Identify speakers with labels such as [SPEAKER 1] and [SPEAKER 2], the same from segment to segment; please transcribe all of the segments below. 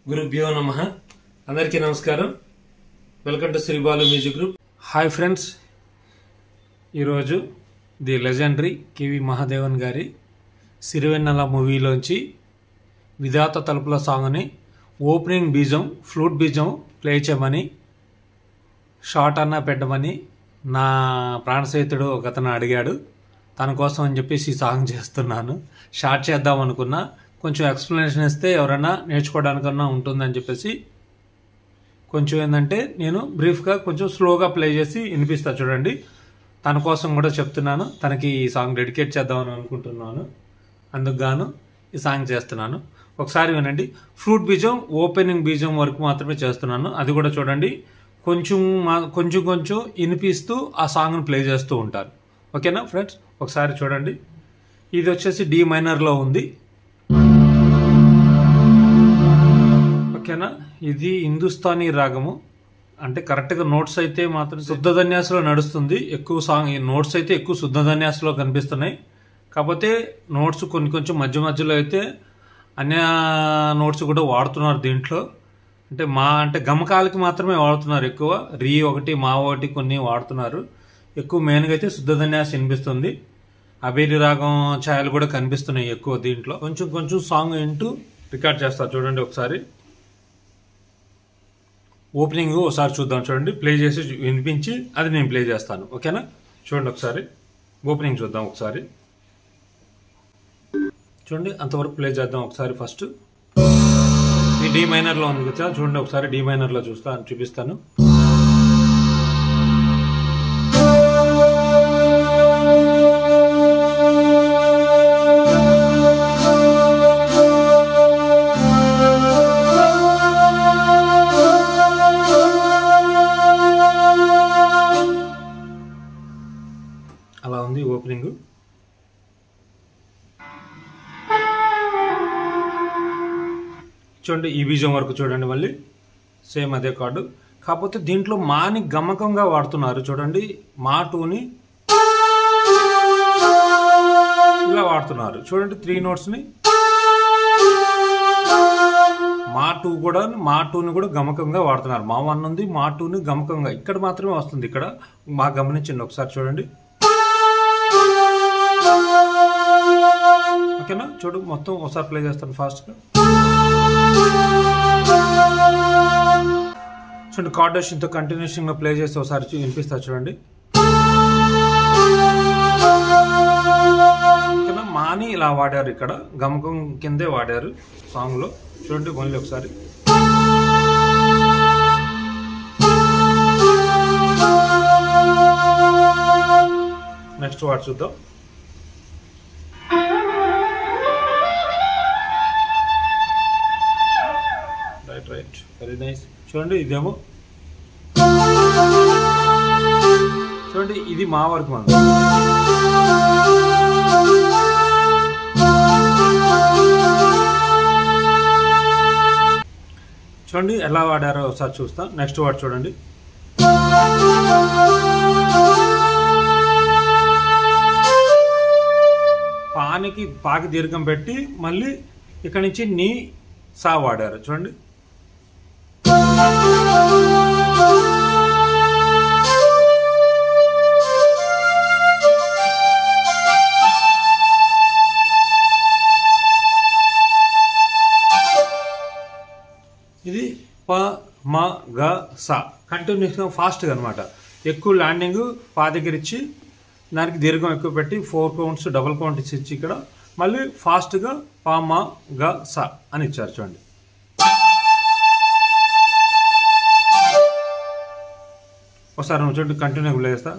[SPEAKER 1] గురుభ్యో నమ అందరికీ నమస్కారం welcome to Sribalu music group hi friends ఈరోజు ది లెజెండరీ కెవి మహాదేవన్ గారి సిరివెన్నెల మూవీలోంచి విధాత తలుపుల సాంగ్ని ఓపెనింగ్ బీజం ఫ్లూట్ బీజం ప్లే చేయమని షార్ట్ అన్నా పెట్టమని నా ప్రాణ స్నేహితుడు ఒక అతను అడిగాడు తన కోసం అని చెప్పేసి ఈ సాంగ్ చేస్తున్నాను షార్ట్ చేద్దాం అనుకున్నా కొంచెం ఎక్స్ప్లెనేషన్ ఇస్తే ఎవరైనా నేర్చుకోవడానికన్నా ఉంటుందని చెప్పేసి కొంచెం ఏంటంటే నేను బ్రీఫ్గా కొంచెం స్లోగా ప్లే చేసి వినిపిస్తా చూడండి తన కోసం కూడా చెప్తున్నాను తనకి ఈ సాంగ్ డెడికేట్ చేద్దామని అనుకుంటున్నాను అందుకు గాను ఈ సాంగ్ చేస్తున్నాను ఒకసారి వినండి ఫ్రూట్ బీజం ఓపెనింగ్ బీజం వరకు మాత్రమే చేస్తున్నాను అది కూడా చూడండి కొంచెం మా- కొంచెం కొంచెం వినిపిస్తూ ఆ సాంగ్ని ప్లే చేస్తూ ఉంటాను ఓకేనా ఫ్రెండ్స్ ఒకసారి చూడండి ఇది వచ్చేసి డి మైనర్లో ఉంది ఓకేనా ఇది హిందుస్థానీ రాగము అంటే కరెక్ట్గా నోట్స్ అయితే మాత్రం శుద్ధ ధన్యాసలో నడుస్తుంది ఎక్కువ సాంగ్ ఈ నోట్స్ అయితే ఎక్కువ శుద్ధ ధన్యాసలో కనిపిస్తున్నాయి కాకపోతే నోట్స్ కొన్ని కొంచెం మధ్య మధ్యలో అయితే అన్య నోట్స్ కూడా వాడుతున్నారు దీంట్లో అంటే మా అంటే గమకాలకి మాత్రమే వాడుతున్నారు ఎక్కువ రీ ఒకటి మా ఒకటి కొన్ని వాడుతున్నారు ఎక్కువ మెయిన్గా అయితే శుద్ధ ధన్యాస వినిపిస్తుంది అబేరి రాగం ఛాయలు కూడా కనిపిస్తున్నాయి ఎక్కువ దీంట్లో కొంచెం కొంచెం సాంగ్ వింటూ రికార్డ్ చేస్తా చూడండి ఒకసారి ఓపెనింగ్ ఒకసారి చూద్దాం చూడండి ప్లే చేసి వినిపించి అది నేను ప్లే చేస్తాను ఓకేనా చూడండి ఒకసారి ఓపెనింగ్ చూద్దాం ఒకసారి చూడండి అంతవరకు ప్లే చేద్దాం ఒకసారి ఫస్ట్ ఇది డి మైనర్లో ఉంది కదా చూడండి ఒకసారి డి మైనర్లో చూస్తా చూపిస్తాను అలా ఉంది ఓపెనింగ్ చూడండి ఈ బీజం వరకు చూడండి మళ్ళీ సేమ్ అదే కార్డు కాకపోతే దీంట్లో మాని గమకంగా వాడుతున్నారు చూడండి మా టూని ఇలా వాడుతున్నారు చూడండి త్రీ నోట్స్ని మా టూ కూడా మా టూని కూడా గమకంగా వాడుతున్నారు మా వన్ ఉంది మా టూని గమకంగా ఇక్కడ మాత్రమే వస్తుంది ఇక్కడ మా గమనించండి ఒకసారి చూడండి ఓకేనా చూడు మొత్తం ఒకసారి ప్లే చేస్తాను ఫాస్ట్గా చూడండి కార్డేషన్తో కంటిన్యూషన్గా ప్లే చేసి ఒకసారి చూ- వినిపిస్తా చూడండి ఓకేనా మాని ఇలా వాడారు ఇక్కడ గమకం కిందే వాడారు సాంగ్లో చూడండి మళ్ళీ ఒకసారి నెక్స్ట్ వాడు చూద్దాం రైట్ రైట్ వెరీ నైస్ చూడండి ఇదేమో చూడండి ఇది మా వరకు మనం చూడండి ఎలా వాడారో ఒకసారి చూస్తా నెక్స్ట్ వాడు చూడండి పానికి పాకి దీర్ఘం పెట్టి మళ్ళీ ఇక్కడి నుంచి నీ సా వాడారు చూడండి ఇది ప మ గ స కంటిన్యూస్గా ఫాస్ట్గా అనమాట ఎక్కువ ల్యాండింగ్ పా దగ్గర ఇచ్చి దానికి దీర్ఘం ఎక్కువ పెట్టి ఫోర్ కౌంట్స్ డబుల్ కౌంట్ ఇచ్చి ఇచ్చి ఇక్కడ మళ్ళీ ఫాస్ట్గా పా మ గ స అని ఇచ్చారు చూడండి ఒకసారి నువ్వు చూడండి కంటిన్యూ ప్లే చేస్తా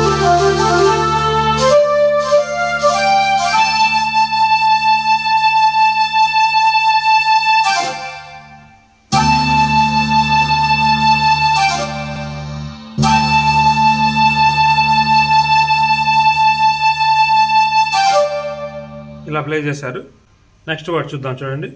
[SPEAKER 1] ఇలా ప్లే చేశారు నెక్స్ట్ వర్డ్ చూద్దాం చూడండి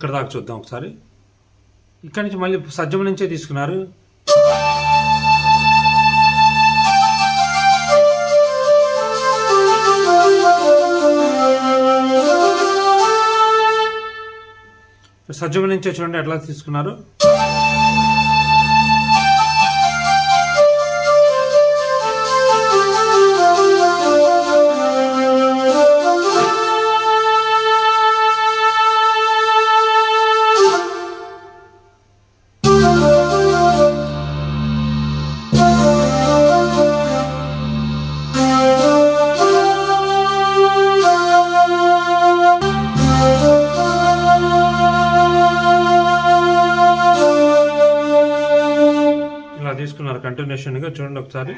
[SPEAKER 1] ఇక్కడ దాకా చూద్దాం ఒకసారి ఇక్కడ నుంచి మళ్ళీ సజ్జమ నుంచే తీసుకున్నారు సజ్జమ నుంచే చూడండి ఎట్లా తీసుకున్నారు ఇలా తీసుకున్నారు కంటిన్యూషన్గా చూడండి ఒకసారి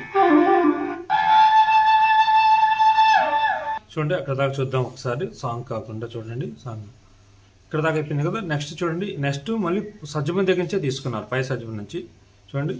[SPEAKER 1] చూడండి అక్కడ దాకా చూద్దాం ఒకసారి సాంగ్ కాకుండా చూడండి సాంగ్ ఇక్కడ దాకా అయిపోయింది కదా నెక్స్ట్ చూడండి నెక్స్ట్ మళ్ళీ సజ్జమం దగ్గర నుంచే తీసుకున్నారు పై సజ్జమం నుంచి చూడండి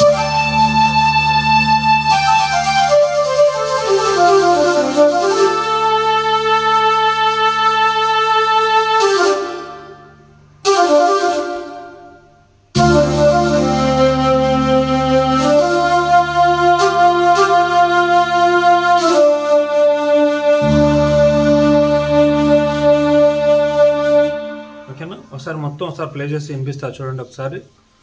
[SPEAKER 1] ఓకేనా ఒకసారి మొత్తం ఒకసారి ప్లే చేసి వినిపిస్తా చూడండి ఒకసారి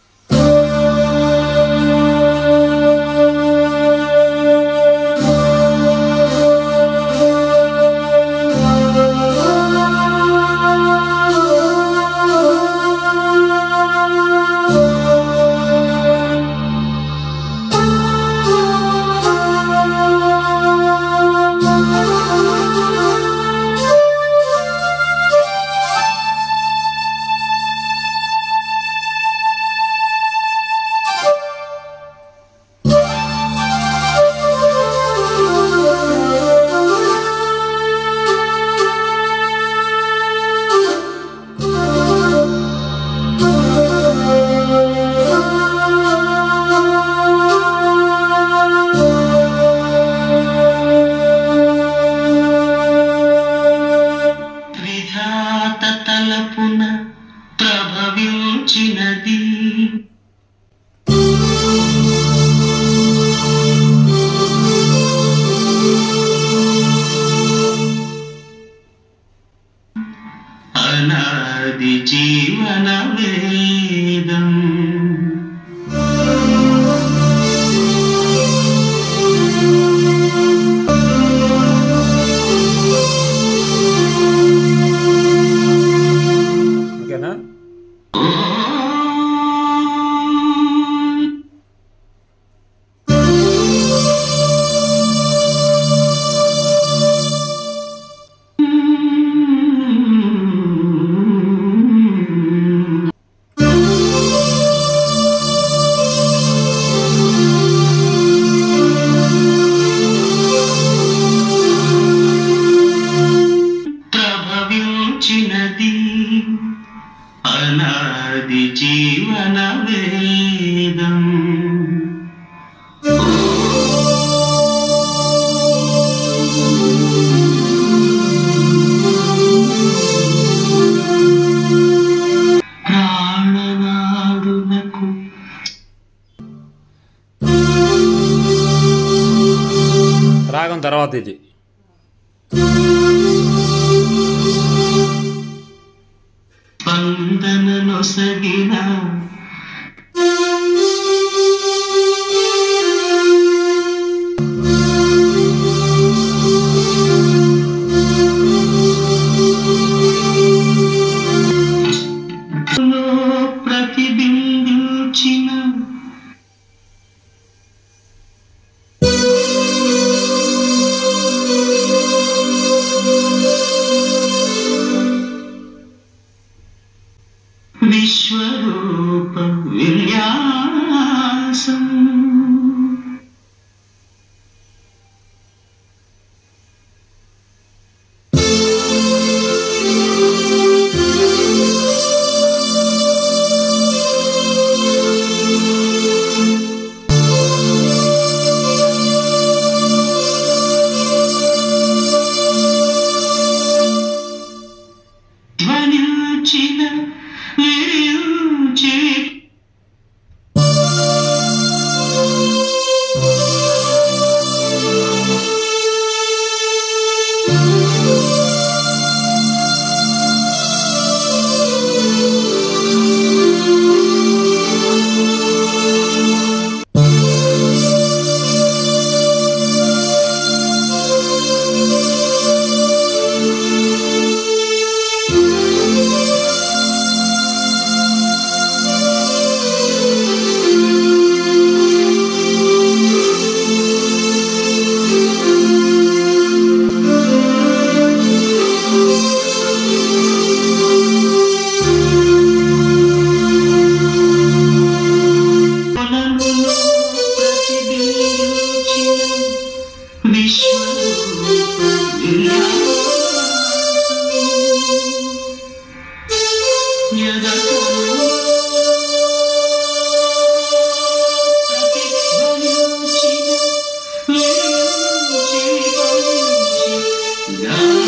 [SPEAKER 2] విధాత తలపున ప్రభవించినది అనాది జీవన వేదం
[SPEAKER 1] ఓకేనా
[SPEAKER 2] ప్రభవించినది అనాది జీవన వేదం ప్రాణనాడునకు
[SPEAKER 1] రాగం తర్వాత ఇది
[SPEAKER 2] స్పందన నొసగిన లో ప్రతిబింబించిన విశ్వరూప ధ్వనించిన విరించి పొలములో ప్రతిబింబించిన విశ్వరూప విలాసము. ఎదకను ప్రతిధ్వనించిన విరించి వంచి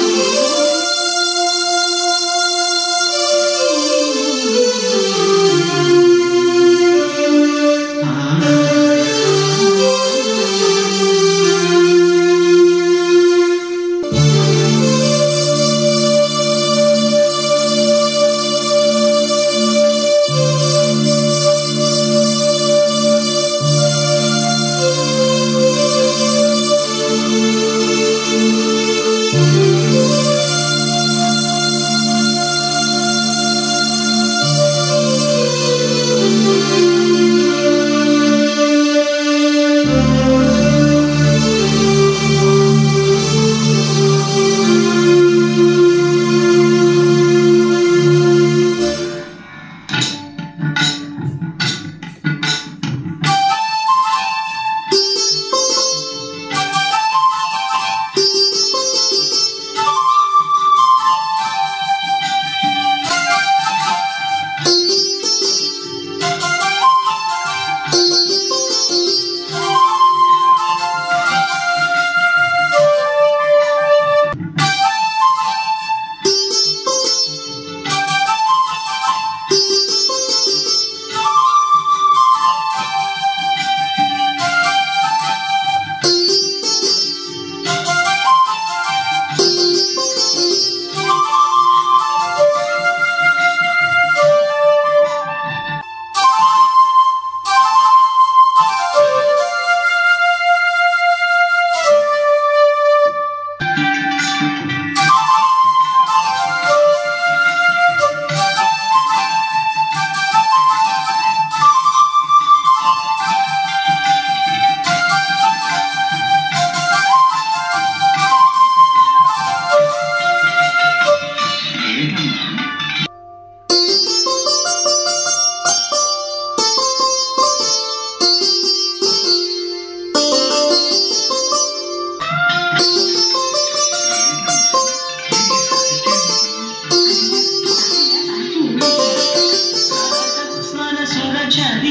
[SPEAKER 2] మనసురచరి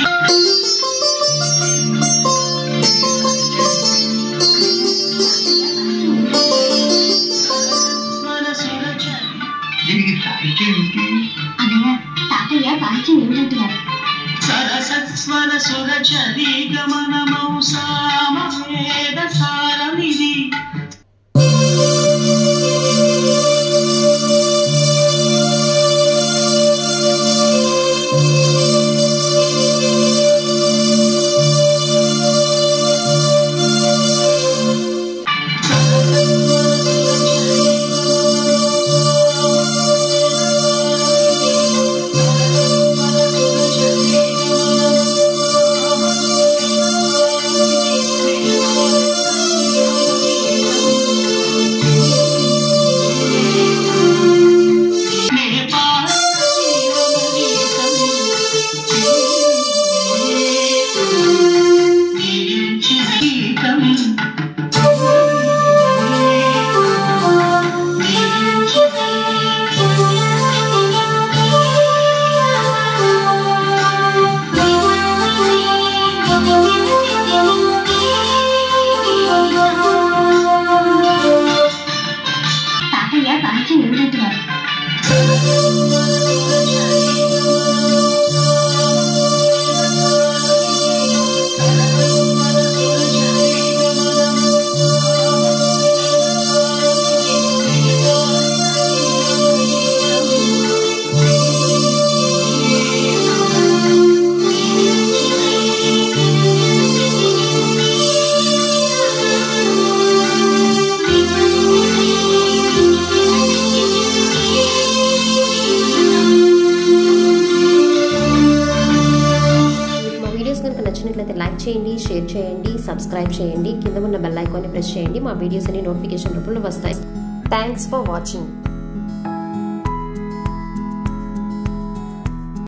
[SPEAKER 2] మనసురచరి
[SPEAKER 3] దీనికి సాహిత్యం ఏంటి
[SPEAKER 4] అన్నయ్య తాతయ్య సాహిత్యం ఏమిటంటున్నారు
[SPEAKER 2] సరసస్వర సురచరి గమనమౌ సామవేద సారమిది
[SPEAKER 4] తాతయ్య సాహిత్యం ఏమిటంటున్నారు
[SPEAKER 5] మీకు మా వీడియోస్ కనుక నచ్చినట్లయితే లైక్ చేయండి షేర్ చేయండి సబ్స్క్రైబ్ చేయండి కింద ఉన్న బెల్ ఐకాన్ని ప్రెస్ చేయండి మా వీడియోస్ అన్ని నోటిఫికేషన్ రూపంలో వస్తాయి థ్యాంక్స్ ఫర్ వాచింగ్